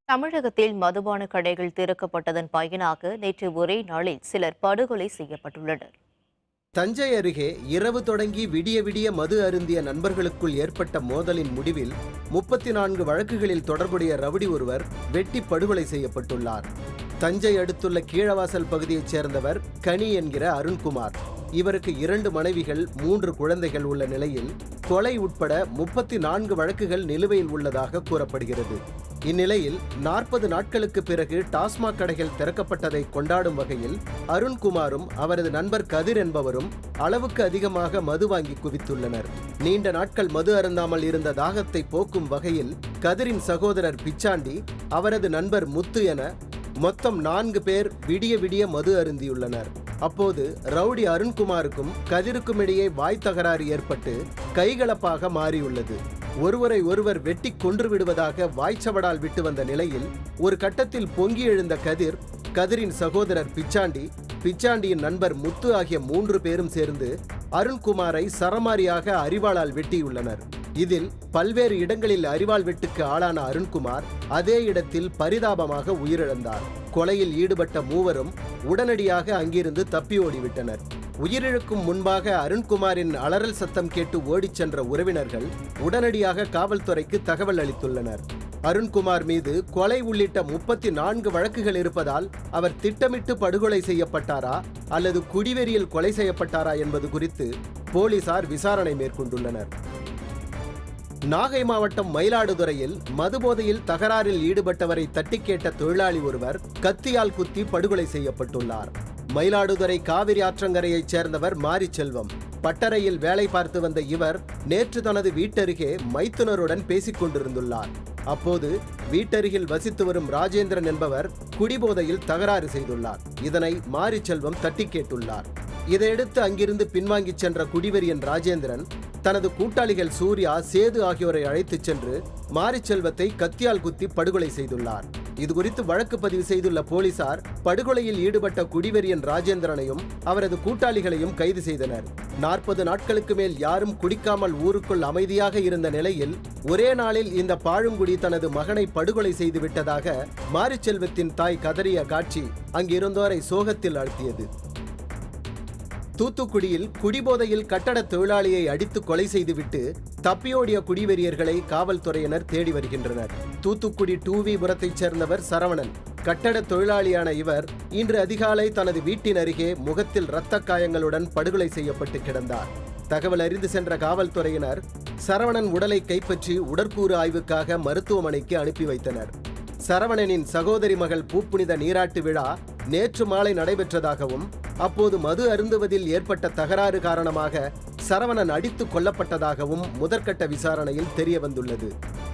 தமிழகத்தில் மதுபான கடைகள் திறக்கப்பட்டதன் பயனாக நேற்று ஒரே நாளில் சிலர் படுகொலை செய்யப்பட்டுள்ளனர் தஞ்சை அருகே இரவு தொடங்கி விடிய விடிய மது அருந்திய நண்பர்களுக்குள் ஏற்பட்ட மோதலின் முடிவில் முப்பத்தி நான்கு வழக்குகளில் தொடர்புடைய ரவுடி ஒருவர் வெட்டி படுகொலை செய்யப்பட்டுள்ளார் தஞ்சை அடுத்துள்ள கீழவாசல் பகுதியைச் சேர்ந்தவர் கனி என்கிற அருண்குமார் இவருக்கு இரண்டு மனைவிகள் மூன்று குழந்தைகள் உள்ள நிலையில் கொலை உட்பட முப்பத்தி நான்கு வழக்குகள் நிலுவையில் உள்ளதாக கூறப்படுகிறது இந்நிலையில் நாற்பது நாட்களுக்கு பிறகு டாஸ்மாக் கடைகள் திறக்கப்பட்டதை கொண்டாடும் வகையில் அருண்குமாரும் அவரது நண்பர் கதிர் என்பவரும் அளவுக்கு அதிகமாக மது வாங்கி குவித்துள்ளனர் நீண்ட நாட்கள் மது அருந்தாமல் இருந்த தாகத்தை போக்கும் வகையில் கதிரின் சகோதரர் பிச்சாண்டி அவரது நண்பர் முத்து என மொத்தம் நான்கு பேர் விடிய விடிய மது அருந்தியுள்ளனர் அப்போது ரவுடி அருண்குமாருக்கும் கதிருக்கும் இடையே வாய் தகராறு ஏற்பட்டு கைகலப்பாக மாறியுள்ளது ஒருவரை ஒருவர் வெட்டி கொன்று விடுவதாக வாய்ச்சவடால் விட்டு வந்த நிலையில் ஒரு கட்டத்தில் பொங்கி எழுந்த கதிர் கதிரின் சகோதரர் பிச்சாண்டி பிச்சாண்டியின் நண்பர் முத்து ஆகிய மூன்று பேரும் சேர்ந்து அருண்குமாரை சரமாரியாக அரிவாளால் வெட்டியுள்ளனர் இதில் பல்வேறு இடங்களில் அரிவாள் வெட்டுக்கு ஆளான அருண்குமார் அதே இடத்தில் பரிதாபமாக உயிரிழந்தார் கொலையில் ஈடுபட்ட மூவரும் உடனடியாக அங்கிருந்து தப்பி ஓடிவிட்டனர் உயிரிழக்கும் முன்பாக அருண்குமாரின் அலறல் சத்தம் கேட்டு ஓடிச் சென்ற உறவினர்கள் உடனடியாக காவல்துறைக்கு தகவல் அளித்துள்ளனர் அருண்குமார் மீது கொலை உள்ளிட்ட முப்பத்தி நான்கு வழக்குகள் இருப்பதால் அவர் திட்டமிட்டு படுகொலை செய்யப்பட்டாரா அல்லது குடிவெறியில் கொலை செய்யப்பட்டாரா என்பது குறித்து போலீசார் விசாரணை மேற்கொண்டுள்ளனர் நாகை மாவட்டம் மயிலாடுதுறையில் மதுபோதையில் தகராறில் ஈடுபட்டவரை தட்டி கேட்ட தொழிலாளி ஒருவர் கத்தியால் குத்தி படுகொலை செய்யப்பட்டுள்ளார் மயிலாடுதுறை காவிரி ஆற்றங்கரையைச் சேர்ந்தவர் மாரிச்செல்வம் பட்டறையில் வேலை பார்த்து வந்த இவர் நேற்று தனது வீட்டருகே மைத்துனருடன் பேசிக் கொண்டிருந்துள்ளார் அப்போது வீட்டருகில் வசித்து வரும் ராஜேந்திரன் என்பவர் குடிபோதையில் தகராறு செய்துள்ளார் இதனை மாரிச்செல்வம் தட்டி கேட்டுள்ளார் இதையடுத்து அங்கிருந்து பின்வாங்கிச் சென்ற குடிவெறியன் ராஜேந்திரன் தனது கூட்டாளிகள் சூர்யா சேது ஆகியோரை அழைத்துச் சென்று மாரிச்செல்வத்தை கத்தியால் குத்தி படுகொலை செய்துள்ளார் இதுகுறித்து வழக்கு பதிவு செய்துள்ள போலீசார் படுகொலையில் ஈடுபட்ட குடிவெறியன் ராஜேந்திரனையும் அவரது கூட்டாளிகளையும் கைது செய்தனர் நாற்பது நாட்களுக்கு மேல் யாரும் குடிக்காமல் ஊருக்குள் அமைதியாக இருந்த நிலையில் ஒரே நாளில் இந்த பாழுங்குடி தனது மகனை படுகொலை செய்து விட்டதாக மாரிச்செல்வத்தின் தாய் கதறிய காட்சி அங்கிருந்தோரை சோகத்தில் ஆழ்த்தியது தூத்துக்குடியில் குடிபோதையில் கட்டட தொழிலாளியை அடித்து கொலை செய்துவிட்டு தப்பியோடிய குடிவெறியர்களை காவல்துறையினர் தேடி வருகின்றனர் தூத்துக்குடி டூவிபுரத்தைச் சேர்ந்தவர் சரவணன் கட்டட தொழிலாளியான இவர் இன்று அதிகாலை தனது வீட்டின் அருகே முகத்தில் இரத்த காயங்களுடன் படுகொலை செய்யப்பட்டு கிடந்தார் தகவல் அறிந்து சென்ற காவல்துறையினர் சரவணன் உடலை கைப்பற்றி உடற்கூறு ஆய்வுக்காக மருத்துவமனைக்கு அனுப்பி வைத்தனர் சரவணனின் சகோதரி மகள் பூப்புனித நீராட்டு விழா நேற்று மாலை நடைபெற்றதாகவும் அப்போது மது அருந்துவதில் ஏற்பட்ட தகராறு காரணமாக சரவணன் அடித்து கொல்லப்பட்டதாகவும் முதற்கட்ட விசாரணையில் தெரிய வந்துள்ளது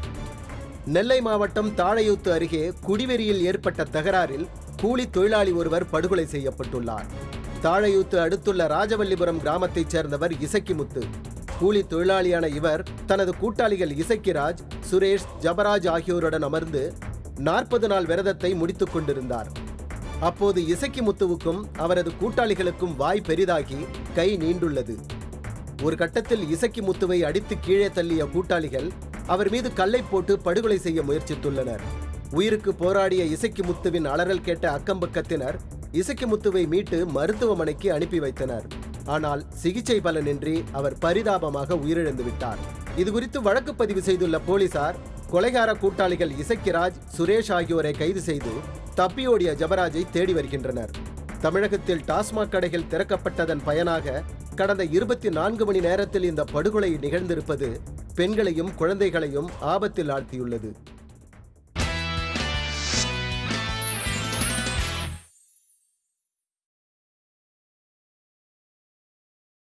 நெல்லை மாவட்டம் தாழையூத்து அருகே குடிவெறியில் ஏற்பட்ட தகராறில் கூலி தொழிலாளி ஒருவர் படுகொலை செய்யப்பட்டுள்ளார் தாழையூத்து அடுத்துள்ள ராஜவல்லிபுரம் கிராமத்தைச் சேர்ந்தவர் இசக்கிமுத்து கூலி தொழிலாளியான இவர் தனது கூட்டாளிகள் இசக்கிராஜ் சுரேஷ் ஜபராஜ் ஆகியோருடன் அமர்ந்து நாற்பது நாள் விரதத்தை முடித்துக் கொண்டிருந்தார் அப்போது இசக்கிமுத்துவுக்கும் அவரது கூட்டாளிகளுக்கும் வாய் பெரிதாகி கை நீண்டுள்ளது ஒரு கட்டத்தில் இசக்கிமுத்துவை அடித்து கீழே தள்ளிய கூட்டாளிகள் அவர் மீது கல்லை போட்டு படுகொலை செய்ய முயற்சித்துள்ளனர் உயிருக்கு போராடிய இசக்கிமுத்துவின் அலறல் கேட்ட அக்கம்பக்கத்தினர் இசக்கிமுத்துவை மீட்டு மருத்துவமனைக்கு அனுப்பி வைத்தனர் ஆனால் சிகிச்சை பலனின்றி அவர் பரிதாபமாக உயிரிழந்து விட்டார் இதுகுறித்து வழக்கு பதிவு செய்துள்ள போலீசார் கொலைகார கூட்டாளிகள் இசக்கிராஜ் சுரேஷ் ஆகியோரை கைது செய்து தப்பியோடிய ஜபராஜை தேடி வருகின்றனர் தமிழகத்தில் டாஸ்மாக் கடைகள் திறக்கப்பட்டதன் பயனாக கடந்த இருபத்தி நான்கு மணி நேரத்தில் இந்த படுகொலை நிகழ்ந்திருப்பது பெண்களையும் குழந்தைகளையும் ஆபத்தில் ஆழ்த்தியுள்ளது